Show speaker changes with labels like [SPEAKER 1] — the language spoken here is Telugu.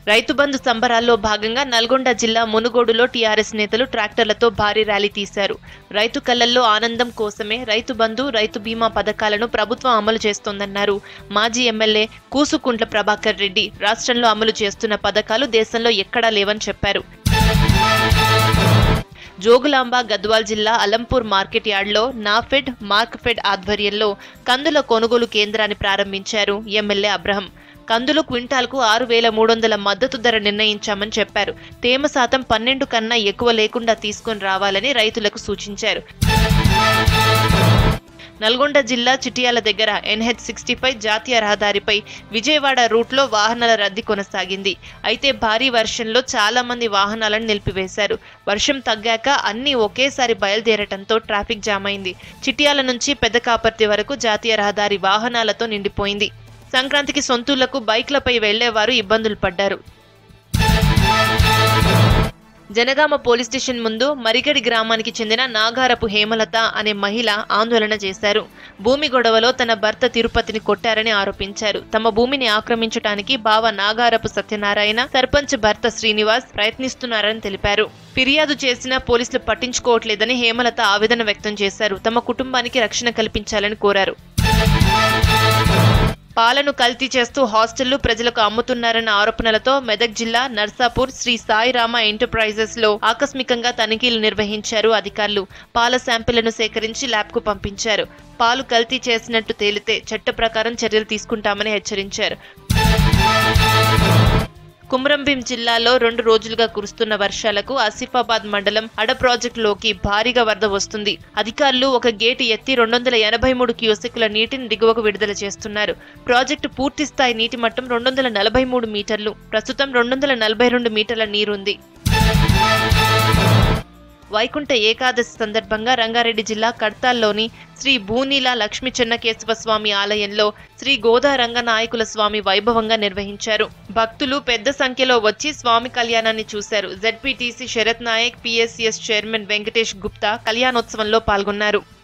[SPEAKER 1] రైతు బంధు సంబరాల్లో భాగంగా నల్గొండ జిల్లా మునుగోడులో టీఆర్ఎస్ నేతలు ట్రాక్టర్లతో భారీ ర్యాలీ తీశారు రైతు కళ్లల్లో ఆనందం కోసమే రైతు బంధు రైతు బీమా పథకాలను ప్రభుత్వం అమలు చేస్తోందన్నారు మాజీ ఎమ్మెల్యే కూసుకుంట్ల ప్రభాకర్ రెడ్డి రాష్ట్రంలో అమలు చేస్తున్న పథకాలు దేశంలో ఎక్కడా లేవని చెప్పారు జోగులాంబ గద్వాల్ జిల్లా అలంపూర్ మార్కెట్ యార్డ్లో నాఫెడ్ మార్క్ఫెడ్ ఆధ్వర్యంలో కందుల కొనుగోలు కేంద్రాన్ని ప్రారంభించారు ఎమ్మెల్యే అబ్రహం కందులు క్వింటాల్కు ఆరు వేల మూడు వందల మద్దతు ధర నిర్ణయించామని చెప్పారు తేమ శాతం పన్నెండు కన్నా ఎక్కువ లేకుండా తీసుకొని రావాలని రైతులకు సూచించారు నల్గొండ జిల్లా చిటియాల దగ్గర ఎన్హెచ్ సిక్స్టీ ఫైవ్ జాతీయ రహదారిపై విజయవాడ రూట్లో వాహనాల రద్దీ కొనసాగింది అయితే భారీ వర్షంలో చాలా మంది వాహనాలను నిలిపివేశారు వర్షం తగ్గాక అన్ని ఒకేసారి బయలుదేరటంతో ట్రాఫిక్ జామ్ అయింది చిటియాల నుంచి పెద్దకాపర్తి వరకు జాతీయ రహదారి వాహనాలతో నిండిపోయింది సంక్రాంతికి సొంతూళ్లకు బైక్లపై వెళ్లేవారు ఇబ్బందులు పడ్డారు జనగామ పోలీస్ స్టేషన్ ముందు మరిగడి గ్రామానికి చెందిన నాగారపు హేమలత అనే మహిళ ఆందోళన చేశారు భూమి గొడవలో తన భర్త తిరుపతిని కొట్టారని ఆరోపించారు తమ భూమిని ఆక్రమించడానికి బావ నాగారపు సత్యనారాయణ సర్పంచ్ భర్త శ్రీనివాస్ ప్రయత్నిస్తున్నారని తెలిపారు ఫిర్యాదు చేసినా పోలీసులు పట్టించుకోవట్లేదని హేమలత ఆవేదన వ్యక్తం చేశారు తమ కుటుంబానికి రక్షణ కల్పించాలని కోరారు పాలను కల్తీ చేస్తూ హాస్టళ్లు ప్రజలకు అమ్ముతున్నారన్న ఆరోపణలతో మెదక్ జిల్లా నర్సాపూర్ శ్రీ సాయిరామ ఎంటర్ప్రైజెస్ లో ఆకస్మికంగా తనిఖీలు నిర్వహించారు అధికారులు పాల శాంపిళ్లను సేకరించి ల్యాబ్ కు పంపించారు పాలు కల్తీ చేసినట్టు తేలితే చట్ట ప్రకారం చర్యలు తీసుకుంటామని హెచ్చరించారు కుమ్రంభీం జిల్లాలో రెండు రోజులుగా కురుస్తున్న వర్షాలకు ఆసిఫాబాద్ మండలం అడ ప్రాజెక్టులోకి భారీగా వరద వస్తుంది అధికారులు ఒక గేటు ఎత్తి రెండు వందల ఎనభై మూడు క్యూసెక్కుల నీటిని దిగువకు విడుదల చేస్తున్నారు ప్రాజెక్టు పూర్తి స్థాయి నీటి మట్టం రెండు వందల నలభై మూడు మీటర్లు ప్రస్తుతం రెండు వందల నలభై రెండు మీటర్ల నీరుంది వైకుంఠ ఏకాదశి సందర్భంగా రంగారెడ్డి జిల్లా కడ్తాల్లోని శ్రీ భూనీల లక్ష్మీ చెన్నకేశవ స్వామి ఆలయంలో శ్రీ గోదా రంగనాయకుల స్వామి వైభవంగా నిర్వహించారు భక్తులు పెద్ద సంఖ్యలో వచ్చి స్వామి కళ్యాణాన్ని చూశారు ZPTC Sharath Nayak PSCS chairman Venkatesh Gupta కళ్యాణోత్సవంలో పాల్గొన్నారు